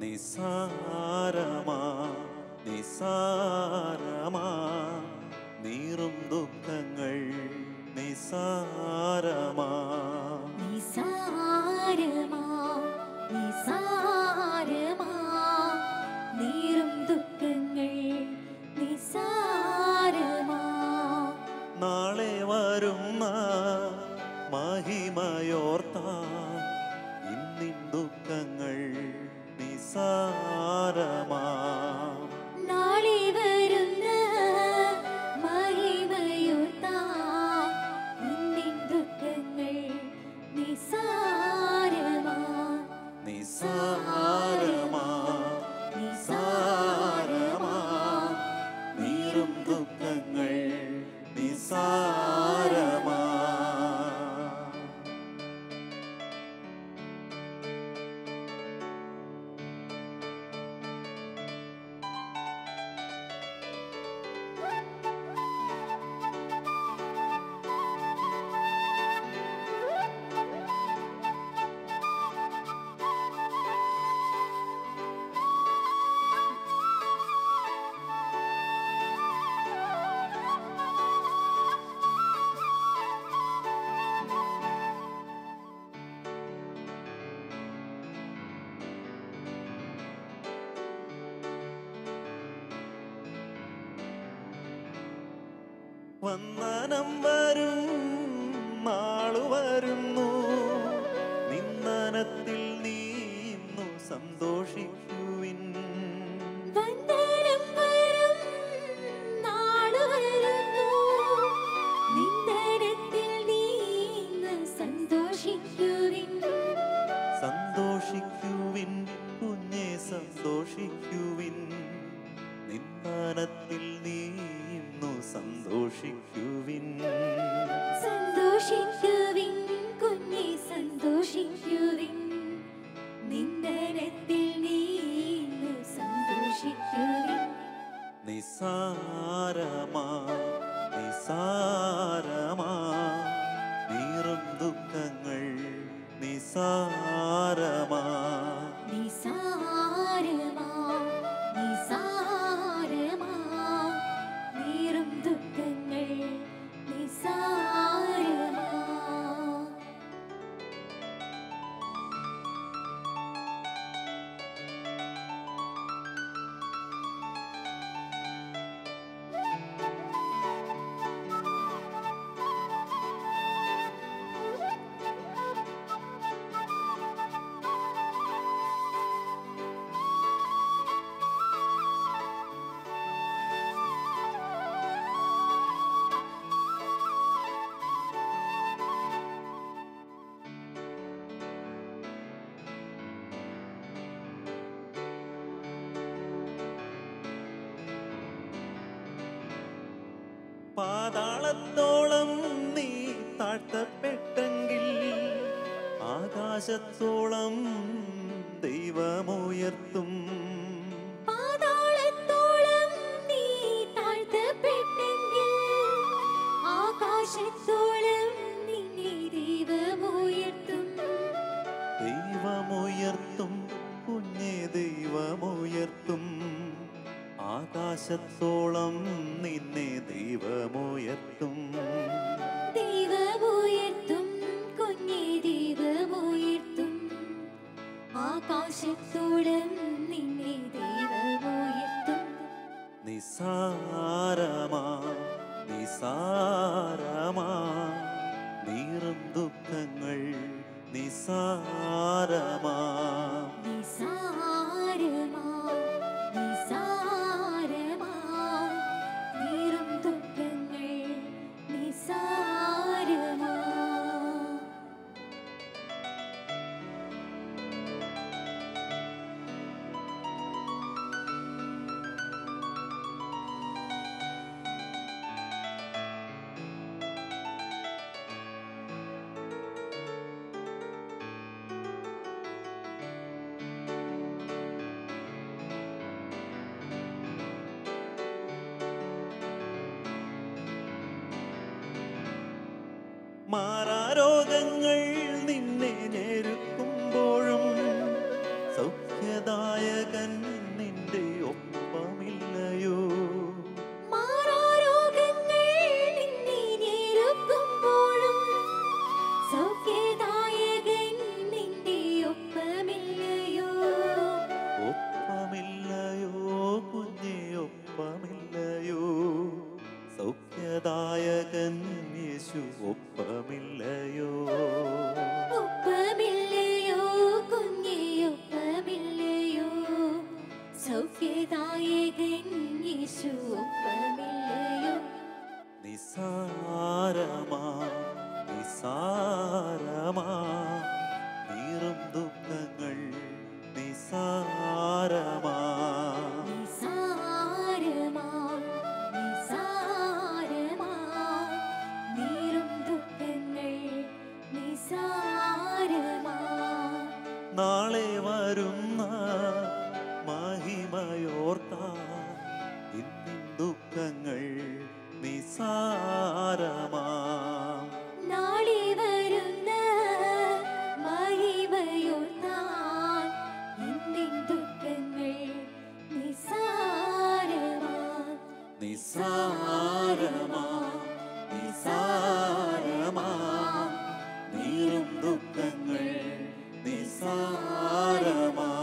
നിസാരമാ നിസാരമാ നീറും ദുഃഖങ്ങൾ നിസാരമാ നിസാരമാ നിസാരമാ നീറും ദുഃഖങ്ങൾ നിസാരമാ നാളെ വരുന്ന മഹിമയോർത്താ ഇന്നിൻ ദുഃഖങ്ങൾ നിസാരമാ നാളെ വരുന്ന മഹിമയോർത്താ ഇന്നിൻ ദുഃഖങ്ങൾ നിസാരമാ നിസാരമാ നിസാരമാ നീറും ദുഃഖങ്ങൾ നിസാരമാ വന്ദനം വരും നാളു വരുന്നു നിന്ദനത്തിൽ നീ ഇന്നു സന്തോഷിക്കുവിൻ വന്ദനം വരും നാളു വരുന്നു നിന്ദനത്തിൽ നീ ഇന്ന് സന്തോഷിക്കുവിൻ സന്തോഷിക്കുവിൻ കുഞ്ഞെ സന്തോഷിക്കുവിൻ നിന്ദനത്തിൽ നീ ഇന്നു സന്തോഷിക്കുവിൻ സന്തോഷിക്കുവിൻ കുഞ്ഞെ സന്തോഷിക്കുവിൻ നിന്ദനത്തിൽ നീ ഇന്ന് സന്തോഷിക്കുവിൻ നിസാരമാ നിസാരമാ നീറും ദുഃഖങ്ങൾ നിസാരമാ നിസാരമാ നിസാരമാ നീറും ദുഃഖങ്ങൾ നിസാരമാ പാതാളത്തോളം നീ താഴ്ത്തപ്പെട്ടെങ്കിൽ ആകാശത്തോളം ദൈവമുയർത്തും പാതാളത്തോളം നീ താഴ്ത്തപ്പെട്ടെങ്കിൽ ആകാശത്തോളം നിന്നെ ദൈവമുയർത്തും ദൈവമുയർത്തും കുഞ്ഞെ ദൈവമുയർത്തും ആകാശത്തോളം നിന്നെ ദൈവമുയർത്തും ദൈവമുയർത്തും കുഞ്ഞെ ദൈവമുയർത്തും ആകാശത്തോളം നിന്നെ ദൈവമുയർത്തും നിസാരമാ നിസാരമാ നീറും ദുഃഖങ്ങൾ നിസാരമാ നിസാരമാ നിസാരമാ നീറും ദുഃഖങ്ങൾ നിസാരമാ മാറാരോഗങ്ങൾ നിന്നെ ഞെരുക്കുമ്പോഴും സൗഖ്യദായകൻ നായകൻ യേശു ഒപ്പമില്ലയോ ഒപ്പമില്ലയോ കുഞ്ഞേ ഒപ്പമില്ലയോ സൗഖ്യദായകൻ യേശു ഒപ്പമില്ലയോ നിസാരമാ നിസാരമാ നീറും ദുഃഖങ്ങൾ നിസാരമാ നിസാരമാ നിസാരമാ നീറും ദുഃഖങ്ങൾ നിസാരമാ നാളെ വരുന്ന മഹിമയോർത്ത ഇന്നിൻ ദുഃഖങ്ങൾ നിസാരമാ നാളെ വരുന്ന മഹിമയോർത്താൻ ഇന്നിൻ ദുഃഖങ്ങൾ നിസാരമാ നിസാരമാ നിസാരമാ നീറും ദുഃഖങ്ങൾ നിസാരമാ